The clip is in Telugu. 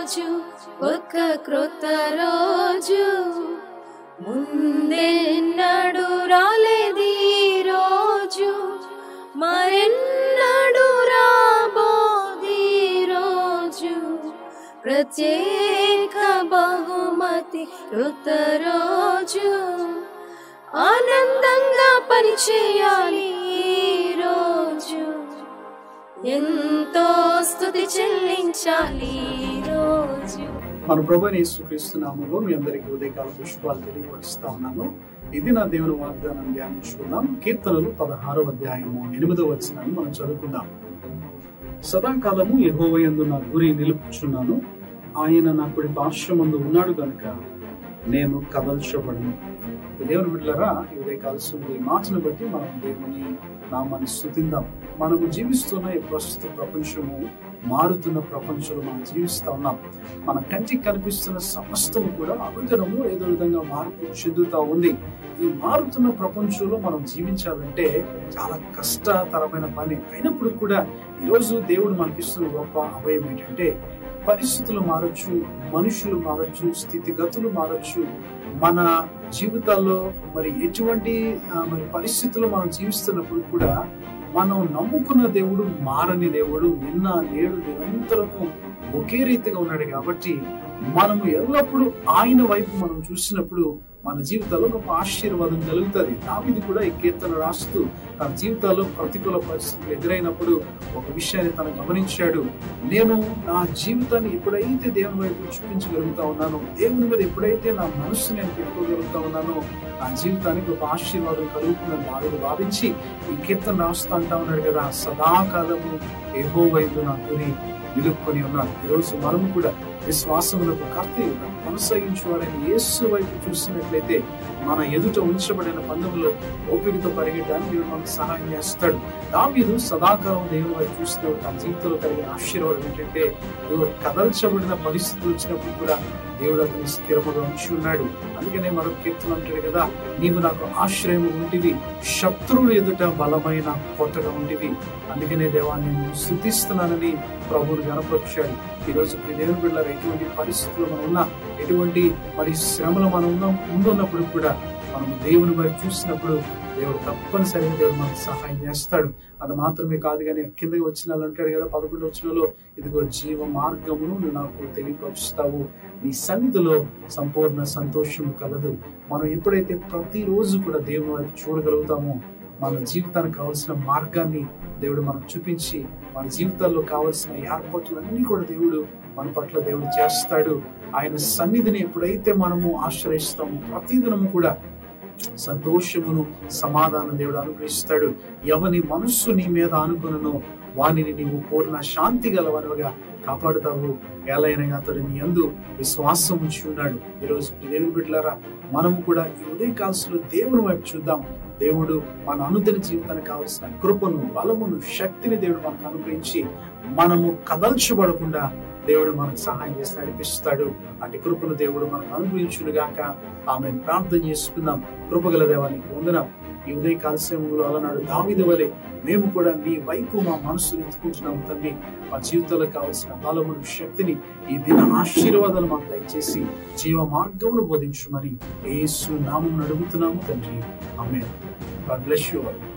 రోజు ఒక క్రొత్త రోజు ముందెన్నడు రాలేది రోజు మరెన్నడు రాబోది రోజు ప్రత్యేక బహుమతి కృత రోజు ఆనందంగా పనిచేయాలి ఈ రోజు ఎంతో స్థుతి చెల్లించాలి ఈ రోజు మన ప్రభు యేసుక్రీస్తు నామంలో మీ అందరికీ ఉదయకాల పుష్పాలు తెలియపరుస్తా ఉన్నాను ఇది నా దేవుని వాగ్దానం ధ్యానించుకుందాం కీర్తనలు పదహారో అధ్యాయము ఎనిమిదో వచనాన్ని మనం చదువుకుందాం సదాకాలము యెహోవయందు నా గురి నిలుపుచున్నాను ఆయన నా కుడి పార్శ్వమందు ఉన్నాడు గనుక నేను కదల్చబడను దేవుని బిడ్డలారా ఈ ఉదయకాల ఈ మాటను బట్టి మనం దేవుని నామాన్ని స్థుతిందాం మనము జీవిస్తున్న ఈ ప్రస్తుత ప్రపంచము మారుతున్న ప్రపంచంలో మనం జీవిస్తా ఉన్నాం మన కంటికి కనిపిస్తున్న సమస్తము కూడా అనుదినము ఏదో విధంగా మార్పు చెందుతా ఉంది ఈ మారుతున్న ప్రపంచంలో మనం జీవించాలంటే చాలా కష్టతరమైన పని అయినప్పుడు కూడా ఈరోజు దేవుడు మనకిస్తున్న గొప్ప అభయం ఏంటంటే పరిస్థితులు మారచ్చు మనుషులు మారచ్చు స్థితిగతులు మారచ్చు మన జీవితాల్లో మరి ఎటువంటి ఆ, మరి పరిస్థితులు మనం జీవిస్తున్నప్పుడు కూడా మనం నమ్ముకున్న దేవుడు మారని దేవుడు నిన్న నేడు నిరంతరము ఒకే రీతిగా ఉన్నాడు కాబట్టి మనము ఎల్లప్పుడూ ఆయన వైపు మనం చూసినప్పుడు మన జీవితాల్లో గొప్ప ఆశీర్వాదం కలుగుతుంది దావిది కూడా ఈ కీర్తన రాస్తూ తన జీవితాల్లో ప్రతికూల పరిస్థితులు ఎదురైనప్పుడు ఒక విషయాన్ని తను గమనించాడు నేను నా జీవితాన్ని ఎప్పుడైతే దేవుని వైపు చూపించగలుగుతా ఉన్నానో దేవుని మీద ఎప్పుడైతే నా మనస్సు నేను పెట్టుకోగలుగుతా ఉన్నానో నా జీవితానికి ఒక ఆశీర్వాదం కలుగుతుందని దావిది భావించి ఈ కీర్తన రాస్తూ అంటా ఉన్నాడు కదా సదాకాలము ఏహో వైపు నా గురి నిలుపుకొని ఉన్నాను ఈరోజు మనం కూడా విశ్వాసములకు కర్తయ్య కొనసాగించేవాడని యేసు వైపు చూసినట్లయితే మన ఎదుట ఉంచబడిన పందెంలో ఓపికతో పరిగెట్టడానికి దేవుడు మనకు సహాయం చేస్తాడు దావీదు సదాకాలం దేవుని వైపు చూస్తూ తన జీవితంలో కలిగిన ఆశీర్వాదం ఏంటంటే దేవుడు కదల్చబడిన పరిస్థితులు వచ్చినప్పుడు కూడా దేవుడు అతని స్థిరముగా ఉంచి ఉన్నాడు అందుకనే మరో కీర్తన అంటాడు కదా నీవు నాకు ఆశ్రయం ఉంటివి శత్రువులు ఎదుట బలమైన కొట్టగా ఉంటివి అందుకనే దేవా నేను స్థుతిస్తున్నానని ప్రభువుని గణపరిచాడు ఈ రోజు ప్రియ దేవుని బిడ్డలారా ఎటువంటి పరిస్థితుల్లో మనం ఉన్నా ఎటువంటి మరి శ్రమలు మనం ఉన్నాం ముందున్నప్పుడు కూడా మనం దేవుని వైపు చూసినప్పుడు దేవుడు తప్పనిసరిగా దేవుడు మనకు సహాయం చేస్తాడు అది మాత్రమే కాదు కానీ కిందకి వచ్చిన వాళ్ళు అంటాడు కదా పదకొండు వచ్చినలో ఇదిగో జీవ మార్గమును నువ్వు నాకు తెలియపరుస్తావు నీ సన్నిధిలో సంపూర్ణ సంతోషం కలదు మనం ఎప్పుడైతే ప్రతిరోజు కూడా దేవుని వైపు చూడగలుగుతామో మన జీవితానికి కావాల్సిన మార్గాన్ని దేవుడు మనకు చూపించి మన జీవితాల్లో కావాల్సిన ఏర్పాట్లన్నీ కూడా దేవుడు మన పట్ల దేవుడు చేస్తాడు ఆయన సన్నిధిని ఎప్పుడైతే మనము ఆశ్రయిస్తామో ప్రతిదినము కూడా సంతోషమును సమాధానం దేవుడు అనుగ్రహిస్తాడు ఎవని మనస్సు నీ మీద అనుకునను వానిని నీవు పూర్ణ శాంతి గలవనగా కాపాడుతావు ఏలైనగా అతడు నీ అందు విశ్వాసం ఉంచి ఉన్నాడు ఈరోజు దేవుని బిడ్డలారా మనము కూడా ఈ ఉదయ కాలంలో దేవుని వైపు చూద్దాం దేవుడు మన అనుదిన జీవితానికి కావలసిన కృపను బలమును శక్తిని దేవుడు మనకు అనుగ్రహించి మనము కదల్చబడకుండా దేవుడు మనకు సహాయం చేసి నడిపిస్తాడు అటు కృపను దేవుడు మనకు అనుగ్రహించును గాక ఆమె ప్రార్థన చేసుకుందాం కృపగల దేవానికి వందనం ఈ ఉదయ కాలశ్రమంలో అలనాడు దావిది వలె మేము కూడా నీ వైపు మా మనసును ఎత్తుకుంటున్నాము తండ్రి మా జీవితంలో కావాల్సిన బలమును శక్తిని ఈ దిన ఆశీర్వాదాలు మాకు దయచేసి జీవ మార్గమును బోధించుమని యేసు నామం అడుగుతున్నాము తండ్రి ఆమె God bless you all.